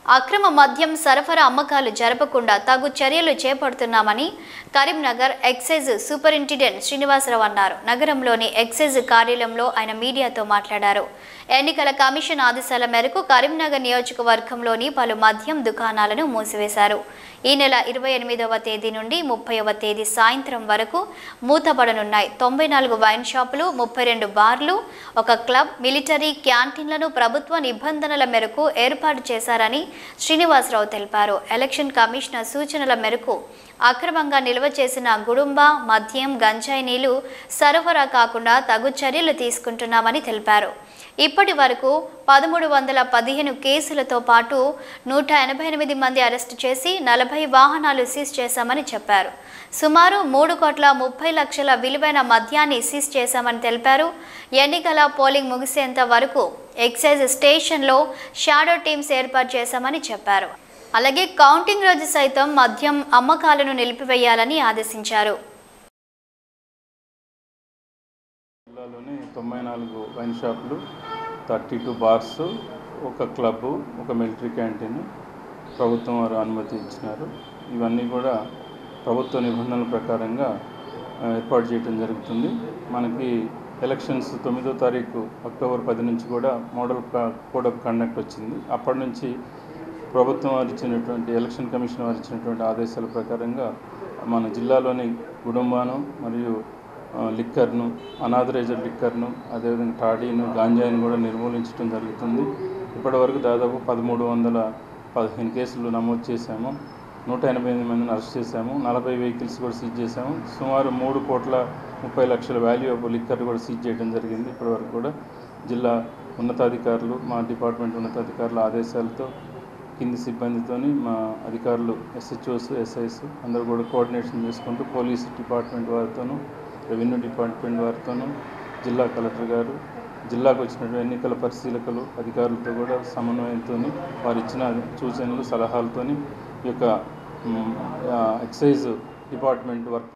అక్రమ మద్యం సరఫరా అమ్మకాలు జరపకుండా తగు చర్యలు చేపడుతున్నామని కరీంనగర్ ఎక్సైజ్ సూపరింటెండెంట్ శ్రీనివాసరావు అన్నారు నగరంలోని ఎక్సైజ్ కార్యాలయంలో ఆయన మీడియాతో మాట్లాడారు ఎన్నికల కమిషన్ ఆదేశాల మేరకు కరీంనగర్ నియోజకవర్గంలోని పలు మద్యం దుకాణాలను మూసివేశారు ఈ నెల ఇరవై ఎనిమిదవ తేదీ నుండి ముప్పైవ తేదీ సాయంత్రం వరకు మూతపడనున్నాయి తొంభై నాలుగు వైన్ షాపులు ముప్పై రెండు బార్లు ఒక క్లబ్ మిలిటరీ క్యాంటీన్లను ప్రభుత్వ నిబంధనల మేరకు ఏర్పాటు చేశారని శ్రీనివాసరావు తెలిపారు ఎలక్షన్ కమిషనర్ సూచనల మేరకు అక్రమంగా నిల్వ చేసిన గుడుంబ మద్యం గంజాయి నీళ్లు సరఫరా కాకుండా తగు చర్యలు తీసుకుంటున్నామని తెలిపారు ఇప్పటి వరకు పదమూడు వందల పదిహేను కేసులతో పాటు నూట ఎనభై ఎనిమిది మంది అరెస్టు చేసి నలభై వాహనాలు సీజ్ చేశామని చెప్పారు సుమారు మూడు కోట్ల ముప్పై లక్షల విలువైన మద్యాన్ని సీజ్ చేశామని తెలిపారు ఎన్నికల పోలింగ్ ముగిసేంత వరకు ఎక్సైజ్ స్టేషన్లో షాడో టీమ్స్ ఏర్పాటు చేశామని చెప్పారు అలాగే కౌంటింగ్ రోజు సైతం మద్యం అమ్మకాలను నిలిపివేయాలని ఆదేశించారు జిల్లాలోని తొంభై నాలుగు వైన్ షాపులు థర్టీ టూ బార్స్ ఒక క్లబ్బు ఒక మిలిటరీ క్యాంటీన్ ప్రభుత్వం వారు అనుమతి ఇచ్చినారు ఇవన్నీ కూడా ప్రభుత్వ నిబంధనల ప్రకారంగా ఆ, ఏర్పాటు చేయడం జరుగుతుంది మనకి ఎలక్షన్స్ తొమ్మిదో తారీఖు అక్టోబర్ పది నుంచి కూడా మోడల్ కా- కోడ్ ఆఫ్ కండక్ట్ వచ్చింది అప్పటి నుంచి ప్రభుత్వం వారు ఇచ్చినటువంటి ఎలక్షన్ కమిషన్ వారు ఇచ్చినటువంటి ఆదేశాల ప్రకారంగా మన జిల్లాలోని గుడుంబాను మరియు ఆ, లిక్కర్ను అనాథరైజ్డ్ లిక్కర్ను అదేవిధంగా టాడీను గాంజాయిని కూడా నిర్మూలించడం జరుగుతుంది ఇప్పటివరకు దాదాపు పదమూడు వందల పదిహేను కేసులు నమోదు చేశాము నూట ఎనభై ఎనిమిది మందిని అరెస్ట్ చేశాము నలభై వెహికల్స్ కూడా సీజ్ చేశాము సుమారు మూడు కోట్ల ముప్పై లక్షల వాల్యూ ఆఫ్ లిక్కర్ కూడా సీజ్ చేయడం జరిగింది ఇప్పటివరకు కూడా జిల్లా ఉన్నతాధికారులు మా డిపార్ట్మెంట్ ఉన్నతాధికారుల ఆదేశాలతో కింది సిబ్బందితోని మా అధికారులు ఎస్హెచ్ఓస్ ఎస్ఐస్ అందరూ కూడా కోఆర్డినేషన్ చేసుకుంటూ పోలీస్ డిపార్ట్మెంట్ వారితోనూ రెవెన్యూ డిపార్ట్మెంట్ వారితోనూ జిల్లా కలెక్టర్ గారు జిల్లాకు వచ్చినటువంటి ఎన్నికల పరిశీలకులు అధికారులతో కూడా సమన్వయంతో వారు ఇచ్చిన సూచనలు సలహాలతోని ఈ యొక్క మ్, ఆ, ఎక్సైజ్ డిపార్ట్మెంట్ వర్క్